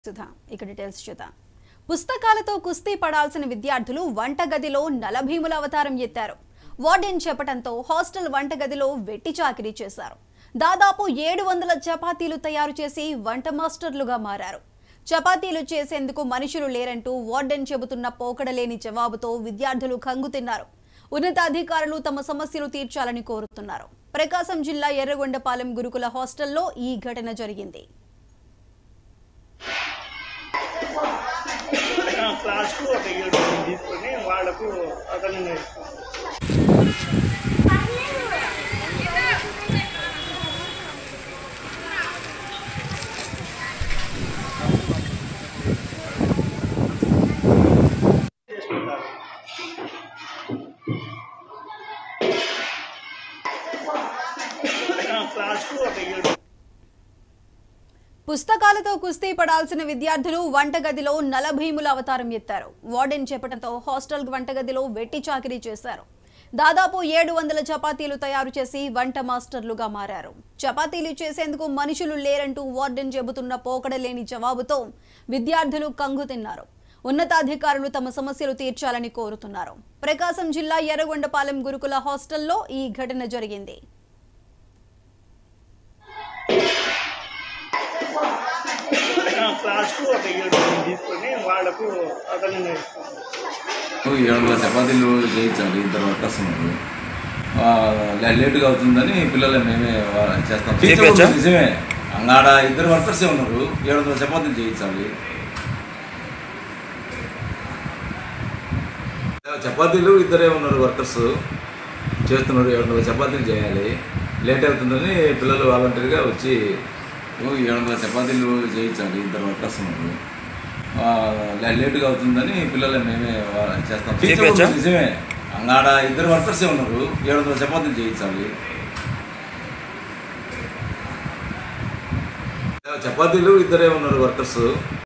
సుధా ఇక డీటెయిల్స్ చూద్దాం పుస్తకాలతో కుస్తీ పడాల్సిన విద్యార్థులు వంటగదిలో నలభీముల అవతారం ఎత్తారు వార్డెన్ చెప్పడంతో హాస్టల్ వంటగదిలో వెట్టి చాకిరీ చేశారు దాదాపు ఏడు వందల చపాతీలు తయారు చేసి వంట మాస్టర్లుగా మారారు చపాతీలు చేసేందుకు మనుషులు లేరంటూ వార్డెన్ చెబుతున్న పోకడలేని జవాబుతో విద్యార్థులు కంగుతిన్నారు ఉన్నతాధికారులు తమ సమస్యలు తీర్చాలని కోరుతున్నారు ప్రకాశం జిల్లా ఎర్రగొండపాలెం గురుకుల హాస్టల్లో ఈ ఘటన జరిగింది క్లాస్కు ఒక ఏడు మంది తీసుకొని వాళ్ళకు అతను నేర్పుతాం చేసుకుంటారు క్లాస్కు ఒక ఏడు పుస్తకాలతో కుస్తీ పడాల్సిన విద్యార్థులు వంటగదిలో నలభీముల అవతారం ఎత్తారు వార్డెన్ చెప్పడంతో హాస్టల్ వంటగదిలో వెట్టి చాకిరీ చేశారు దాదాపు ఏడు వందల చపాతీలు తయారు చేసి వంట మాస్టర్లుగా మారారు చపాతీలు చేసేందుకు మనుషులు లేరంటూ వార్డెన్ చెబుతున్న పోకడలేని జవాబుతో విద్యార్థులు కంగు తిన్నారు ఉన్నతాధికారులు తమ సమస్యలు తీర్చాలని కోరుతున్నారు ప్రకాశం జిల్లా ఎర్రగొండపాలెం గురుకుల హాస్టల్లో ఈ ఘటన జరిగింది క్లాస్కు ఒక ఏడు మంది తీసుకొని వాళ్ళకు అతను నేర్పుతాం ఏడు వందల చపాతీలు చేయించాలి ఇద్దరు వర్కర్స్ ఉన్నారు ఆ, లే- లేటుగా అవుతుందని పిల్లలు మేమే వా- చేస్తాం చేయించవచ్చా? నిజమే అంగాడ ఇద్దరు వర్కర్సే ఉన్నారు ఏడు వందల చపాతీలు చేయించాలి చపాతీలు ఇద్దరే ఉన్నారు వర్కర్స్ చేస్తున్నారు ఏడు వందల చపాతీలు చేయాలి లేట్ అవుతుందని పిల్లలు వాలంటీర్గా వచ్చి "ఓ, ఏడు వందల చపాతీలు చేయించాలి ఇద్దరు వర్కర్స్ ఉన్నారు ఆ, లే- లేటుగా అవుతుందని పిల్లలు మేమే వా- చేస్తాం చేయించవచ్చా? నిజమే అంగాడ ఇద్దరు వర్కర్సే ఉన్నారు ఏడు వందల చపాతీలు చేయించాలి చపాతీలు ఇద్దరే ఉన్నారు వర్కర్స్